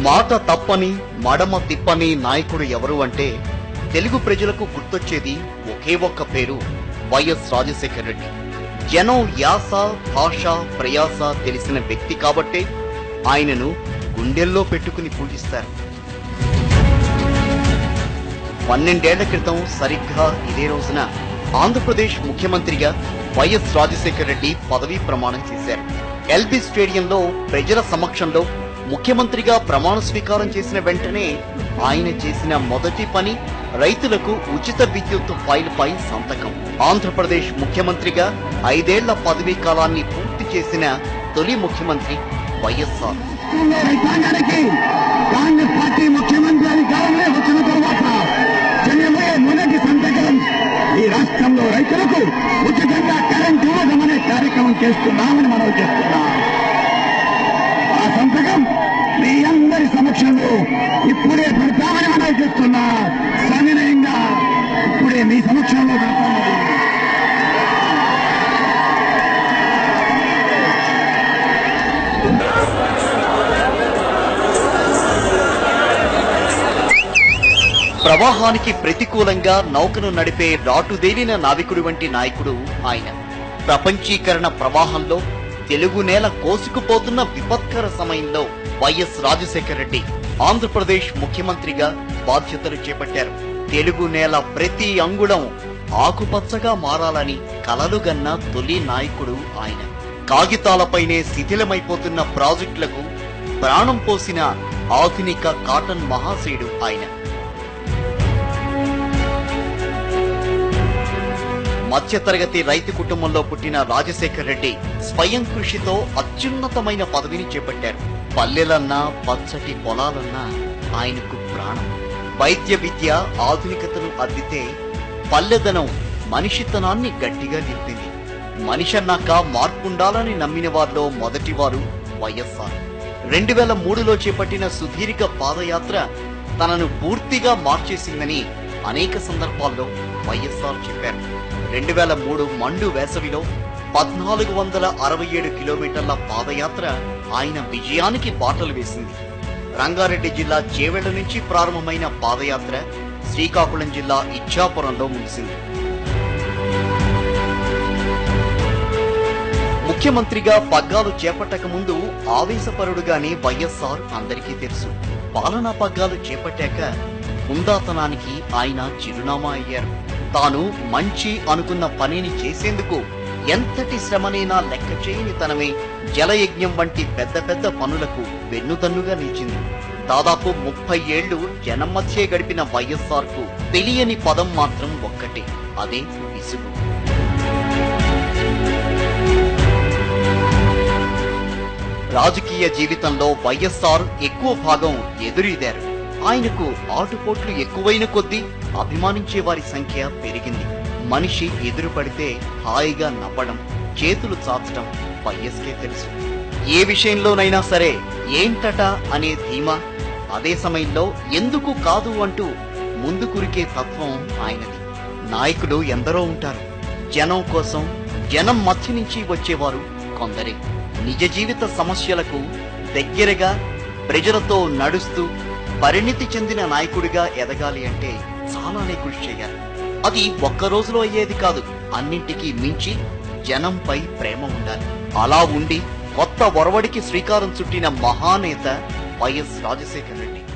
మాట తప్పని మడమ తిప్పని నాయకుడు ఎవరు అంటే తెలుగు ప్రజలకు గుర్తొచ్చేది ఒకే ఒక్క పేరు వైఎస్ రాజశేఖర రెడ్డి జనం యాస భాష ప్రయాస తెలిసిన వ్యక్తి కాబట్టే ఆయనను గుండెల్లో పెట్టుకుని పూజిస్తారు పన్నెండేళ్ల క్రితం సరిగ్గా ఇదే రోజున ఆంధ్రప్రదేశ్ ముఖ్యమంత్రిగా వైఎస్ రాజశేఖర రెడ్డి పదవీ ప్రమాణం చేశారు ఎల్బీ స్టేడియంలో ప్రజల సమక్షంలో ముఖ్యమంత్రిగా ప్రమాణ స్వీకారం చేసిన వెంటనే ఆయన చేసిన మొదటి పని రైతులకు ఉచిత విద్యుత్ ఫైల్ పై సంతకం ఆంధ్రప్రదేశ్ ముఖ్యమంత్రిగా ఐదేళ్ల పదవీ కాలాన్ని పూర్తి చేసిన తొలి ముఖ్యమంత్రి వైఎస్ఆర్ రాష్ట్రంలో రైతాంగానికి కాంగ్రెస్ పార్టీ ముఖ్యమంత్రి అధికారంలో వచ్చిన తర్వాత చేయబోయే మొదటి సంతకం ఈ రాష్ట్రంలో రైతులకు ఉచితంగా కరెంట్ ఇవ్వడం అనే కార్యక్రమం చేస్తున్నామని మనం చేస్తున్నాం ఆ సంతకం మీ అందరి సమక్షంలో ఇప్పుడే పెడతామని మనం చేస్తున్నా సవినయంగా ఇప్పుడే మీ సమక్షంలో పెడతామని ప్రవాహానికి ప్రతికూలంగా నౌకను నడిపే రాటుదేలిన నావికుడు వంటి నాయకుడు ఆయన ప్రపంచీకరణ ప్రవాహంలో తెలుగు నేల కోసుకుపోతున్న విపత్కర సమయంలో వైఎస్ రాజశేఖర రెడ్డి ఆంధ్రప్రదేశ్ ముఖ్యమంత్రిగా బాధ్యతలు చేపట్టారు తెలుగు నేల ప్రతి అంగుళం ఆకుపచ్చగా మారాలని కలలుగన్న తొలి నాయకుడు ఆయన కాగితాలపైనే శిథిలమైపోతున్న ప్రాజెక్టులకు ప్రాణం పోసిన ఆధునిక కాటన్ మహాశయుడు ఆయన మధ్యతరగతి రైతు కుటుంబంలో పుట్టిన రాజశేఖర్ రెడ్డి స్వయం కృషితో అత్యున్నతమైన పదవిని చేపట్టారు పల్లెలన్నా పచ్చటి పొలాలన్నా ఆయనకు ప్రాణం వైద్య విద్య ఆధునికతను అద్దితే పల్లెదనం మనిషితనాన్ని గట్టిగా నిలిపింది మనిషి అన్నాక మార్పుండాలని నమ్మిన వారిలో మొదటివారు వైఎస్ఆర్ రెండు వేల మూడులో చేపట్టిన సుదీర్ఘ పాదయాత్ర తనను పూర్తిగా మార్చేసిందని అనేక సందర్భాల్లో వైఎస్ఆర్ చెప్పారు రెండు వేల మూడు మండు వేసవిలో పద్నాలుగు వందల అరవై ఏడు కిలోమీటర్ల పాదయాత్ర ఆయన విజయానికి బాటలు వేసింది రంగారెడ్డి జిల్లా చేవెళ్ల నుంచి ప్రారంభమైన పాదయాత్ర శ్రీకాకుళం జిల్లా ఇచ్చాపురంలో ముగిసింది ముఖ్యమంత్రిగా పగ్గాలు చేపట్టక ముందు ఆవేశపరుడుగానే వైఎస్ఆర్ అందరికీ తెలుసు పాలనా పగ్గాలు చేపట్టాక హుందాతనానికి ఆయన చిరునామా అయ్యారు తాను మంచి అనుకున్న పనిని చేసేందుకు ఎంతటి శ్రమనైనా లెక్క చేయని తనమే జలయజ్ఞం వంటి పెద్ద పెద్ద పనులకు వెన్నుదన్నుగా నిలిచింది దాదాపు ముప్పై ఏళ్లు జనం మధ్యే గడిపిన వైఎస్ఆర్ కు తెలియని పదం మాత్రం ఒక్కటే అదే విసుగు రాజకీయ జీవితంలో వైఎస్ఆర్ ఎక్కువ భాగం ఎదురీదారు ఆయనకు ఆటుపోట్లు ఎక్కువైన కొద్దీ అభిమానించే వారి సంఖ్య పెరిగింది మనిషి ఎదురు పడితే హాయిగా నవ్వడం చేతులు చాచడం వైఎస్కే తెలుసు ఏ విషయంలోనైనా సరే ఏంటట అనే ధీమా అదే సమయంలో ఎందుకు కాదు అంటూ ముందు కురికే తత్వం ఆయనది నాయకులు ఎందరో ఉంటారు జనం కోసం జనం మధ్య నుంచి వచ్చేవారు కొందరే నిజ జీవిత సమస్యలకు దగ్గరగా ప్రజలతో నడుస్తూ పరిణితి చెందిన నాయకుడిగా ఎదగాలి అంటే చాలానే కృషి చేయాలి అది ఒక్క రోజులో అయ్యేది కాదు అన్నింటికీ మించి జనంపై ప్రేమ ఉండాలి అలా ఉండి కొత్త ఒరవడికి శ్రీకారం చుట్టిన మహానేత వైఎస్ రాజశేఖర రెడ్డి